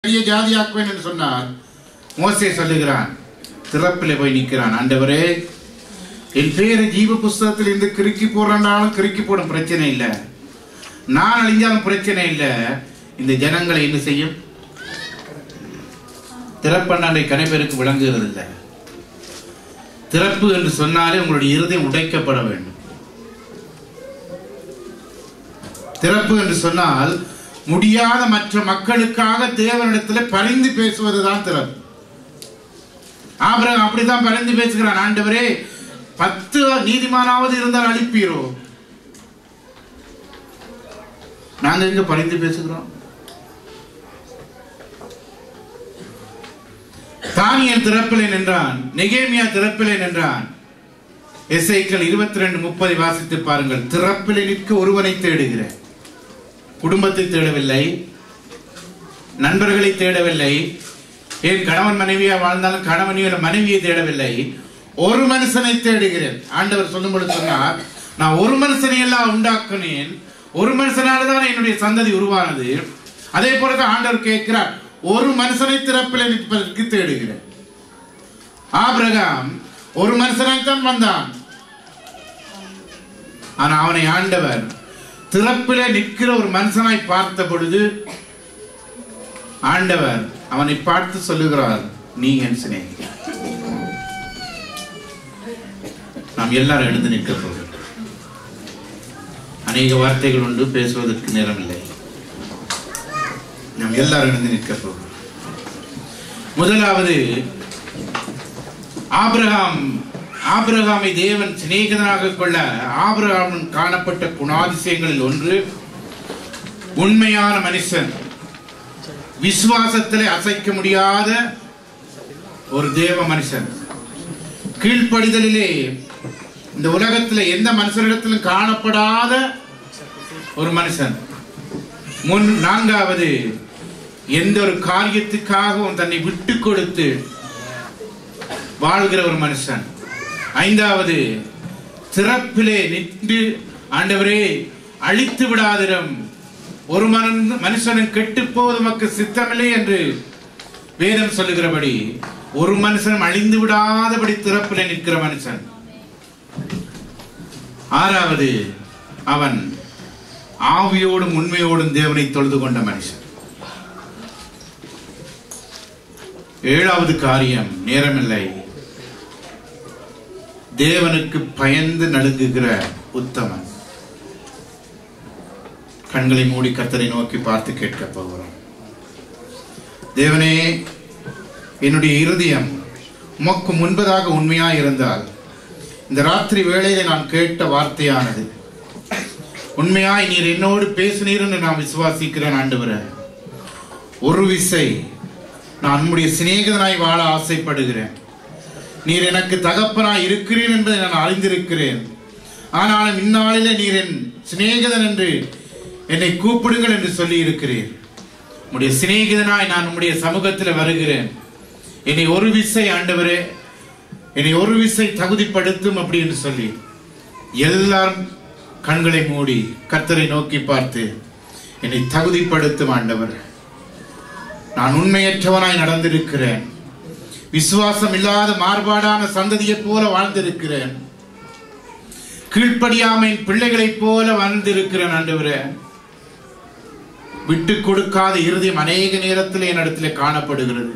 பெரிய ஜாதியாக்குவேன் என்று சொன்னார் மோசே சொல்லுகிறான் திறப்பிலே போய் நிற்கிறான் ஆண்டவரே என் பேரை ஜீவ புஸ்தகத்தில் இருந்து கிறுக்கி போடுறாலும் கிறுக்கி போடும் பிரச்சனை இல்லை நான் அழிஞ்சாலும் பிரச்சனை இல்லை இந்த ஜனங்களை என்ன செய்யும் திறப்பண்ணாண்டை கனைப்பேருக்கு விளங்குகிறது இல்லை திறப்பு என்று சொன்னாலே உங்களுடைய இருதயம் உடைக்கப்பட வேண்டும் திறப்பு என்று சொன்னால் முடியாத மற்ற மக்களுக்காக தேவனிடத்தில் பரிந்து பேசுவதுதான் திறப்பு ஆபிரகாம் அப்படித்தான் பரிந்து பேசுகிறான் ஆண்டவரே பத்து நீதிமானாவது இருந்தால் அழிப்பீரோ நாங்க எங்க பரிந்து பேசுகிறோம் தானியல் திறப்பிலே நின்றான் நெகேமியா திறப்பிலே நின்றான் எஸ்ஐக்கள் இருபத்தி ரெண்டு முப்பதை வாசித்து பாருங்கள் திறப்பிலே நிற்க ஒருவனை தேடுகிறேன் குடும்பத்தை தேடவில்லை நண்பர்களை தேடவில்லை ஏன் கணவன் மனைவியா வாழ்ந்தாலும் கணவனியோட மனைவியை தேடவில்லை ஒரு மனுஷனை தேடுகிறேன் ஆண்டவர் சொல்லும் பொழுது சொன்னார் நான் ஒரு மனுஷனை எல்லாம் உண்டாக்கினேன் ஒரு மனுஷனால தான் என்னுடைய சந்ததி உருவானது அதே போலதான் ஆண்டவர் கேட்கிறார் ஒரு மனுஷனை திறப்பில் நிற்பதற்கு தேடுகிறேன் ஆபிரகாம் ஒரு மனுஷனாய்த்தான் வந்தான் ஆனா அவனை ஆண்டவர் திறப்பிலே நிற்கிற ஒரு மனுஷனாய் பார்த்த பொழுது ஆண்டவர் அவனை பார்த்து சொல்லுகிறார் நீ என் சிநேகிதன் நாம் எல்லாரும் எழுந்து நிற்க போகிறோம் அநேக வார்த்தைகள் உண்டு பேசுவதற்கு நேரமில்லை நாம் எல்லாரும் எழுந்து நிற்க போகிறோம் முதலாவது ஆபிரகாம் ஆபிரகாமை தேவன் சிநேகிதனாக கொள்ள ஆபிரகாமின் காணப்பட்ட குணாதிசயங்களில் ஒன்று உண்மையான மனுஷன் விசுவாசத்திலே அசைக்க முடியாத ஒரு தேவ மனுஷன் கீழ்ப்படிதலிலே இந்த உலகத்தில் எந்த மனுஷனிடத்திலும் காணப்படாத ஒரு மனுஷன் முன் நான்காவது எந்த ஒரு காரியத்துக்காகவும் தன்னை விட்டு கொடுத்து வாழ்கிற ஒரு மனுஷன் ஐந்தாவது திறப்பிலே நின்று ஆண்டவரே அழித்து விடாதிரம் ஒரு மனன் மனுஷனும் கெட்டு போவது நமக்கு சித்தமில்லை என்று வேதம் சொல்லுகிறபடி ஒரு மனுஷன் அழிந்து விடாதபடி திறப்பிலே நிற்கிற மனுஷன் ஆறாவது அவன் ஆவியோடும் உண்மையோடும் தேவனை தொழுது கொண்ட மனுஷன் ஏழாவது காரியம் நேரமில்லை தேவனுக்கு பயந்து நடுங்குகிற உத்தமன் கண்களை மூடி கத்தரை நோக்கி பார்த்து கேட்க போகிறோம் தேவனே என்னுடைய இருதயம் உமக்கு முன்பதாக உண்மையாய் இருந்தால் இந்த ராத்திரி வேளையில நான் கேட்ட வார்த்தையானது உண்மையாய் நீர் என்னோடு பேசினீர் என்று நான் விசுவாசிக்கிறேன் ஆண்டவரே ஒரு விசை நான் உம்முடைய சிநேகிதனாய் வாழ ஆசைப்படுகிறேன் நீர் எனக்கு தகப்பனாய் இருக்கிறீர் என்பதை நான் அறிந்திருக்கிறேன் ஆனாலும் இந்நாளிலே நீர் என் சிநேகிதன் என்று என்னை கூப்பிடுங்கள் என்று சொல்லி இருக்கிறீர் உம்முடைய சிநேகிதனாய் நான் உம்முடைய சமூகத்தில் வருகிறேன் என்னை ஒரு விசை ஆண்டவரே என்னை ஒரு விசை தகுதிப்படுத்தும் அப்படி என்று சொல்லி எல்லாரும் கண்களை மூடி கர்த்தரை நோக்கி பார்த்து என்னை தகுதிப்படுத்தும் ஆண்டவர் நான் உண்மையற்றவனாய் நடந்திருக்கிறேன் விசுவாசம் இல்லாத மாறுபாடான சந்ததியைப் போல வாழ்ந்திருக்கிறேன் கீழ்ப்படியாமை பிள்ளைகளைப் போல வாழ்ந்திருக்கிறேன் ஆண்டவரே விட்டு கொடுக்காத இருதயம் அநேக நேரத்தில் என்னிடத்தில் காணப்படுகிறது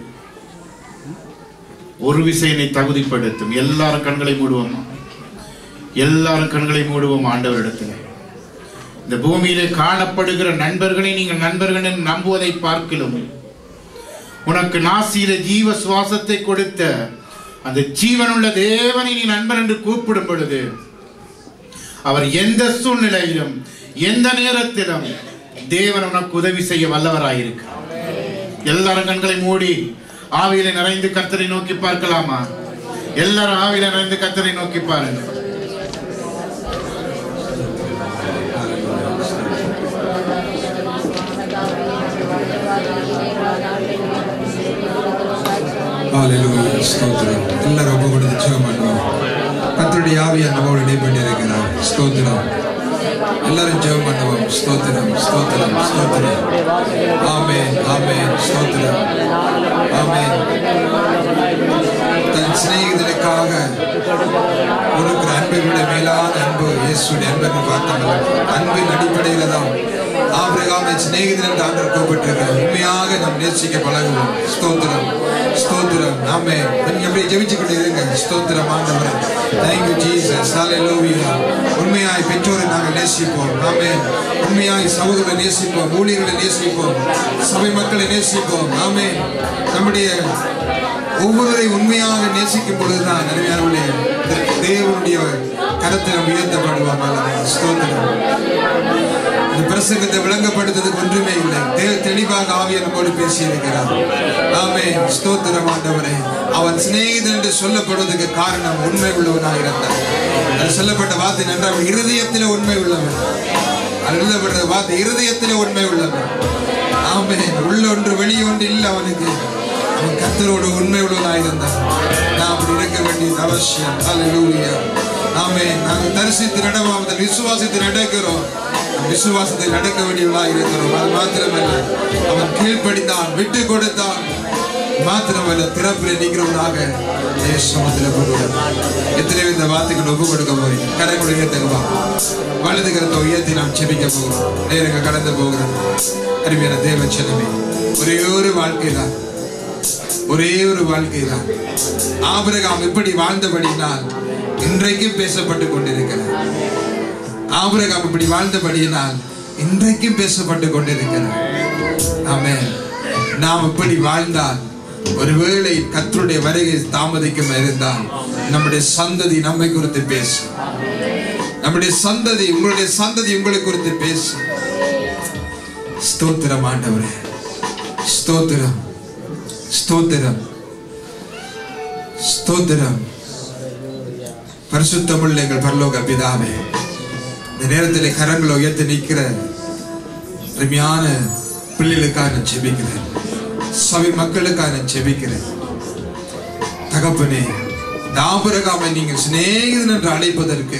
ஒரு விஷயனை தகுதிப்படுத்தும் எல்லாரும் கண்களை மூடுவோம் எல்லாரும் கண்களை மூடுவோம் ஆண்டவரிடத்தில் இந்த பூமியிலே காணப்படுகிற நண்பர்களை நீங்கள் நண்பர்கள் என்று நம்புவதை பார்க்கலாம் உனக்கு நாசியில ஜீவ சுவாசத்தை கொடுத்த அந்த ஜீவனுள்ள தேவனை நீ நண்பன் என்று கூப்பிடும் பொழுது அவர் எந்த சூழ்நிலையிலும் எந்த நேரத்திலும் தேவன் உனக்கு உதவி செய்ய வல்லவராயிருக்கிறார் எல்லாரும் கண்களை மூடி ஆவியில நிறைந்து கத்தரை நோக்கி பார்க்கலாமா எல்லாரும் ஆவியில நிறைந்து கத்தரை நோக்கி பாருங்க ஹalleluya ஸ்தோத்திரம் எல்லாரும் ஒப்பு கொடுத்து ஜெபம் பண்ணுவோம் கர்த்தருடைய ஆவியார் நம்மோடு இடைப்பட்டு இருக்கிறார் ஸ்தோத்திரம் எல்லாரும் ஜெபம் பண்ணுவோம் ஸ்தோத்திரம் ஸ்தோத்திரம் ஸ்தோத்திரம் ஆமென் ஆமென் ஸ்தோத்திரம் ஆமென் தன் சிநேகிதனுக்காக கொடுக்கிற அன்பை விட மேலான அன்பு இயேசுடைய அன்பை பார்த்தவர்கள் அன்பின் அடிப்படையில தான் ஆபிரகாமை சிநேகிதன் என்று ஆண்டவர் கூப்பிட்டிருக்கிறார் உண்மையாக நாம் நேசிக்க பழகுவோம் ஸ்தோத்திரம் ஸ்தோத்திரம் ஆமே நீங்க அப்படியே ஜெபிச்சு கொண்டு இருங்க ஸ்தோத்திரம் ஆண்டவரே தேங்க்யூ ஜீசஸ் ஹalleluya உண்மையாய் பெற்றோரை நாங்கள் நேசிப்போம் ஆமே உண்மையாய் சகோதரரை நேசிப்போம் ஊழியர்களை நேசிப்போம் சபை மக்களை நேசிப்போம் ஆமே நம்முடைய ஒவ்வொருவரை உண்மையாக நேசிக்கும் பொழுதுதான் அருமையானவர்களே தேவனுடைய கரத்தில் உயர்த்தப்படுவாங்க அல்லவா? ஸ்தோத்திரம் இந்த பிரசங்கத்தை விளங்கப்படுத்துறதுக்கு ஒன்றுமே இல்லை தேவ தெளிவாக ஆவியர் நம்மோடு பேசியிருக்கிறார் ஆமே ஸ்தோத்திரம் ஆண்டவரே அவன் சிநேகிதன் என்று சொல்லப்படுவதற்கு காரணம் உண்மை உள்ளவனாக இருந்தார் அது சொல்லப்பட்ட வார்த்தை நன்றாக இருதயத்திலே உண்மை உள்ளவன் அது எழுதப்பட்ட வார்த்தை இருதயத்திலே உண்மை உள்ளவன் ஆமே உள்ள ஒன்று வெளியே ஒன்று இல்லை அவனுக்கு அவன் கத்தரோடு உண்மை உள்ளவனாக இருந்தான் நான் அப்படி இருக்க வேண்டியது அவசியம் அல்லேலூயா ஆமே நாங்கள் தரிசித்து நடவாமல் விசுவாசித்து நடக்கிறோம் விசுவாசத்தை நடக்க வேண்டியவர்களாக இருக்கிறோம் அது மாத்திரமல்ல அவன் கீழ்ப்படிந்தான் விட்டு கொடுத்தான் மாத்திரமல்ல திறப்பில் நிற்கிறவனாக தேசமத்தில் கொண்டுள்ளார் எத்தனை பேர் இந்த வார்த்தைக்கு ஒப்பு கொடுக்க போறீங்க கடைக்குள்ள உயர்த்துக்குவா வலது கரத்தை உயர்த்தி நாம் செபிக்க போகிறோம் நேரங்க கடந்து போகிறோம் அருமையான தேவ செலமே ஒரே ஒரு வாழ்க்கை தான் ஒரே ஒரு வாழ்க்கை தான் ஆபிரகாம் இப்படி வாழ்ந்தபடியினால் இன்றைக்கும் பேசப்பட்டு கொண்டிருக்கிறார் ஆபிரகாம் இப்படி வாழ்ந்தபடியினால் இன்றைக்கும் பேசப்பட்டு கொண்டிருக்கிறார் ஆமென் நாம் இப்படி வாழ்ந்தால் ஒருவேளை கர்த்தருடைய வருகை தாமதிக்கும் இருந்தால் நம்முடைய சந்ததி நம்மை குறித்து பேசும் நம்முடைய சந்ததி உங்களுடைய சந்ததி உங்களை குறித்து பேசும் ஸ்தோத்திரம் ஆண்டவரே ஸ்தோத்திரம் ஸ்தோத்திரம் ஸ்தோத்திரம் பரிசுத்தமுள்ள எங்கள் பரலோக பிதாவே இந்த நேரத்தில் கரங்களை உயர்த்தி நிற்கிற அருமையான பிள்ளைகளுக்காக நான் செபிக்கிறேன் சபை மக்களுக்காக நான் செபிக்கிறேன் தகப்பனே தாபரகாமை நீங்கள் சிநேகிதன் என்று அழைப்பதற்கு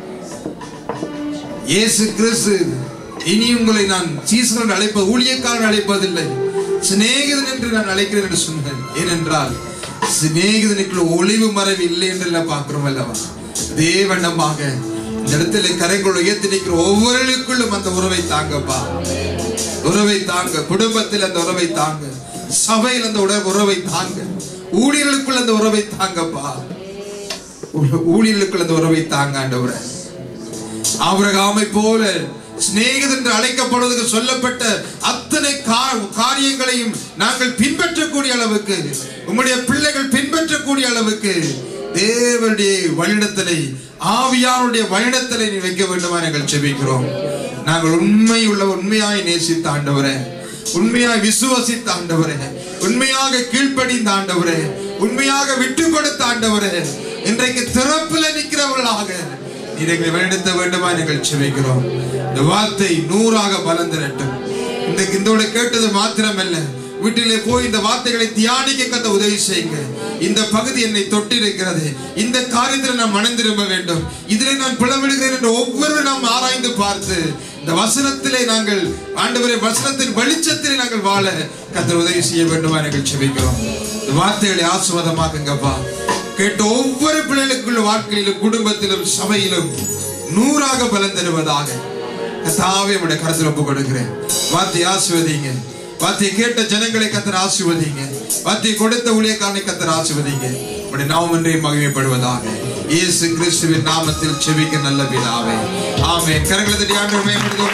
இயேசு கிறிஸ்து இனி உங்களை நான் சீசன் என்று அழைப்ப ஊழியக்காரன் அழைப்பதில்லை சிநேகிதன் என்று நான் அழைக்கிறேன் என்று சொன்னேன் ஏனென்றால் சிநேகிதனுக்குள்ள ஒளிவு மறைவு இல்லை என்று பார்க்கிறோம் அல்லவா தேவனமாக இந்த இடத்துல கரைக்குள் உயர்த்தி நிற்கிற ஒவ்வொருக்குள்ளும் அந்த உறவை தாங்கப்பா உறவை தாங்க குடும்பத்தில் அந்த உறவை தாங்க சபையில் அந்த உட உறவை தாங்க ஊழியர்களுக்குள் அந்த உறவை தாங்கப்பா ஊ- ஊழியர்களுக்குள் அந்த உறவை தாங்க ஆண்டவரே ஆபிரகாமை போல சிநேகிதன் என்று அழைக்கப்படுவதற்கு சொல்லப்பட்ட அத்தனை கா- காரியங்களையும் நாங்கள் பின்பற்றக்கூடிய அளவுக்கு உம்முடைய பிள்ளைகள் பின்பற்றக்கூடிய அளவுக்கு தேவனுடைய வழிநடத்தலை ஆவியாருடைய வழிநடத்தலை நீ வைக்க வேண்டுமா நாங்கள் செபிக்கிறோம் நாங்கள் உண்மை உள்ள உண்மையாய் நேசித்த ஆண்டவரே உண்மையாய் விசுவசித்த ஆண்டவரே உண்மையாக கீழ்ப்படிந்த ஆண்டவரே உண்மையாக விட்டு கொடுத்த ஆண்டவரே இன்றைக்கு திறப்புல நிற்கிறவர்களாக நீர் எங்களை வழிநடத்த வேண்டுமா நீங்கள் செபிக்கிறோம் இந்த வார்த்தை நூறாக பலன் திரட்டும் இந்த இந்தோட கேட்டது மாத்திரமல்ல வீட்டிலே போய் இந்த வார்த்தைகளை தியானிக்க கத்த உதவி செய்யுங்க இந்த பகுதி என்னை தொட்டிருக்கிறது இந்த காரியத்தில் நான் மனம் திரும்ப வேண்டும் இதிலே நான் பிளவிடுகிறேன் என்று ஒவ்வொரு நாம் ஆராய்ந்து பார்த்து இந்த வசனத்திலே நாங்கள் ஆண்டவரை வசனத்தின் வெளிச்சத்திலே நாங்கள் வாழ கத்தர் உதவி செய்ய வேண்டுமா நாங்கள் செபிக்கிறோம் இந்த வார்த்தைகளை ஆசுவாதமாக்குங்கப்பா கேட்ட ஒவ்வொரு பிள்ளைகளுக்குள்ள வாழ்க்கையிலும் குடும்பத்திலும் சபையிலும் நூறாக பலன் தருவதாக கத்தாவே உடைய கருத்தில் ஒப்பு கொடுக்கிறேன் வார்த்தை ஆசிர்வதிங்க வார்த்தையை கேட்ட ஜனங்களை கத்தர் ஆசிர்வதிங்க வார்த்தையை கொடுத்த ஊழியக்காரனை கத்தர் ஆசிர்வதிங்க உடைய நாமம் ஒன்றே மகிமைப்படுவதாக இயேசு கிறிஸ்துவின் நாமத்தில் செவிக்க நல்ல பிதாவே ஆமென் கரங்களை தட்டி ஆண்டவர் மேம்படுத்துவோம்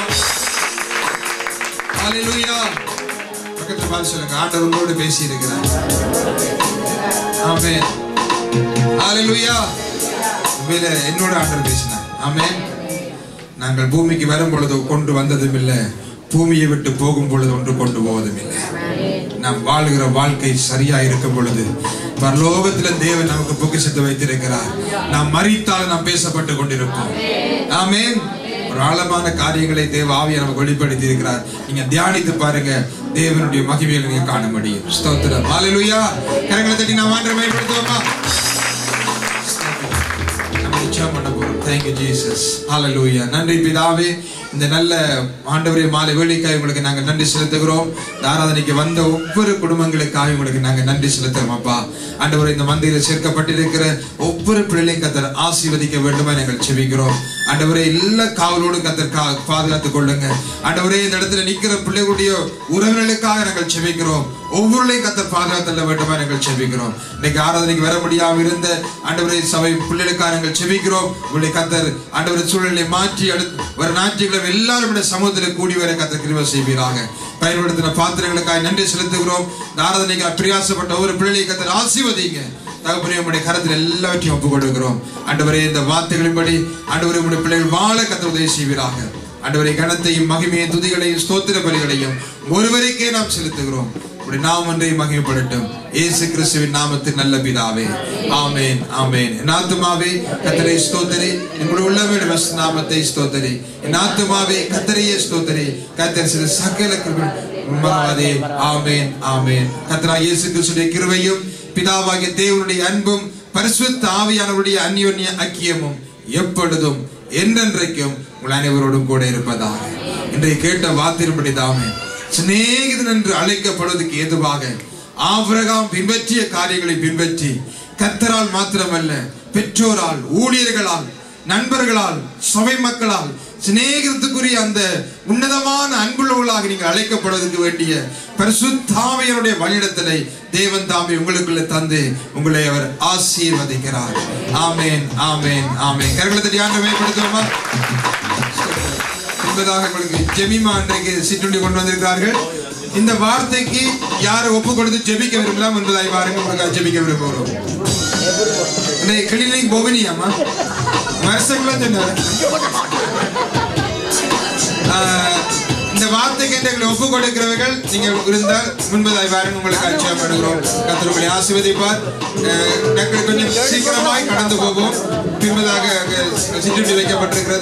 ஹalleluya பக்கத்துல பார்த்து சொல்லுங்க ஆண்டவர் உங்களோடு பேசி இருக்கிறார் ஆமென் ஹalleluya உண்மையில என்னோட ஆண்டவர் பேசினார் ஆமென் நாங்கள் பூமிக்கு வரும் பொழுது கொண்டு வந்ததும் இல்லை பூமியை விட்டு போகும் பொழுது ஒன்று கொண்டு போவதும் இல்லை நாம் வாழுகிற வாழ்க்கை சரியா இருக்கும் பொழுது பரலோகத்தில் தேவன் நமக்கு பொக்கிஷத்தை வைத்திருக்கிறார் நாம் மறித்தால் நாம் பேசப்பட்டு கொண்டிருப்போம் ஆமென் ஒரு ஆழமான காரியங்களை தேவ ஆவியை நமக்கு வெளிப்படுத்தி இருக்கிறார் நீங்க தியானித்து பாருங்க தேவனுடைய மகிமையை நீங்க காண முடியும் ஸ்தோத்திரம் ஹalleluya கரங்களை தட்டி நாம் ஆண்டரை மேம்படுத்துவோமா நம்ம ஜெபம் பண்ண போறோம் தேங்க்யூ ஜீசஸ் ஹalleluya நன்றி பிதாவே இந்த நல்ல ஆண்டவரே மாலை வேலைக்காக உங்களுக்கு நாங்க நன்றி செலுத்துகிறோம் இந்த ஆராதனைக்கு வந்த ஒவ்வொரு குடும்பங்களுக்காக உங்களுக்கு நாங்க நன்றி செலுத்துறோம் அப்பா ஆண்டவரே இந்த மந்திரில் சேர்க்கப்பட்டிருக்கிற ஒவ்வொரு பிள்ளைகளையும் கத்தர் ஆசீர்வதிக்க வேண்டுமா நாங்கள் செபிக்கிறோம் ஆண்டவரே எல்லா காவலோடும் கத்தர் கா பாதுகாத்துக் கொள்ளுங்க ஆண்டவரே இந்த இடத்துல நிக்கிற பிள்ளைகளுடைய உறவினர்களுக்காக நாங்கள் செபிக்கிறோம் ஒவ்வொருளையும் கத்தர் பாதுகாத்தல்ல வேண்டுமா நாங்கள் செபிக்கிறோம் இன்னைக்கு ஆராதனைக்கு வர முடியாம இருந்த ஆண்டவரே சபை பிள்ளைகளுக்காக நாங்கள் செபிக்கிறோம் உங்களுடைய கத்தர் ஆண்டவரை சூழ்நிலை மாற்றி அடுத்து வர ஞாயிற்றுக்கிழமை எல்லாரும் இந்த சமூகத்தில் கூடி வர கத்தர் கிருபை செய்வீராக பயன்படுத்தின பாத்திரங்களுக்காக நன்றி செலுத்துகிறோம் இந்த ஆராதனைக்கு பிரயாசப்பட்ட ஒவ்வொரு பிள்ளையை கத்தர் ஆசீர்வதிங்க தகப்பனே உடைய கரத்தில் எல்லாவற்றையும் ஒப்புக் கொடுக்கிறோம் ஆண்டவரே இந்த வார்த்தைகளின்படி ஆண்டவரே உடைய பிள்ளைகள் வாழ கத்தர் உதவி செய்வீராக ஆண்டவரை கனத்தையும் மகிமையும் துதிகளையும் ஸ்தோத்திர பலிகளையும் ஒருவருக்கே நாம் செலுத்துகிறோம் உடைய நாம் ஒன்றை மகிமைப்படட்டும் இயேசு கிறிஸ்துவின் நாமத்தில் நல்ல பிதாவே ஆமென் ஆமென் என் ஆத்துமாவே கத்தரை ஸ்தோத்தரி என்னுடைய உள்ளமே வஸ் நாமத்தை ஸ்தோத்தரி என் ஆத்துமாவே கத்தரையே ஸ்தோத்தரி கத்தர் சில சகல கிருபை மறவாதே ஆமென் ஆமென் கத்தரா இயேசு கிறிஸ்துடைய கிருபையும் பிதாவாகிய தேவனுடைய அன்பும் பரிசுத்த ஆவியானவருடைய அந்யோன்ய ஐக்கியமும் எப்பொழுதும் என்றென்றைக்கும் உங்கள் அனைவரோடும் கூட இருப்பதாக இன்றைய கேட்ட வார்த்தையின்படி தாமே சிநேகிதன் என்று அழைக்கப்படுவதற்கு ஏதுவாக ஆபிரகாம் பின்பற்றிய காரியங்களை பின்பற்றி கத்தரால் மாத்திரமல்ல பெற்றோரால் ஊழியர்களால் நண்பர்களால் சபை மக்களால் சிநேகிதத்துக்குரிய அந்த உன்னதமான அன்புள்ளவர்களாக நீங்கள் அழைக்கப்படுவதற்கு வேண்டிய பரிசுத்தாமையனுடைய வழியிடத்திலே தேவன் தாமே உங்களுக்குள்ள தந்து உங்களை அவர் ஆசீர்வதிக்கிறார் ஆமேன் ஆமேன் ஆமேன் கரங்களை தியானம் மேம்படுத்துவோமா என்பதாக உங்களுக்கு ஜெமிமா அன்றைக்கு சிற்றுண்டி கொண்டு வந்திருக்கிறார்கள் இந்த வார்த்தைக்கு யாரை ஒப்பு கொடுத்து ஜெபிக்க விரும்பலாம் என்பதாய் பாருங்க உங்களுக்கு ஜெபிக்க விரும்புகிறோம் இன்னைக்கு கிளினிக் போவினியாமா வருஷங்களாம் சொன்னாரு ஆஹ், இந்த வார்த்தைக்கு என்று எங்களை ஒப்பு கொடுக்கிறவர்கள் நீங்கள் இருந்தால் முன்பதாய் வாருங்க உங்களுக்கு அச்சயப்படுகிறோம் கத்தர் உங்களை ஆசீர்வதிப்பார் ஆஹ், நாங்கள் கொஞ்சம் சீக்கிரமாய் கடந்து போவோம் பின்பதாக அங்கே சிற்றுண்டி வைக்கப்பட்டிருக்கிறது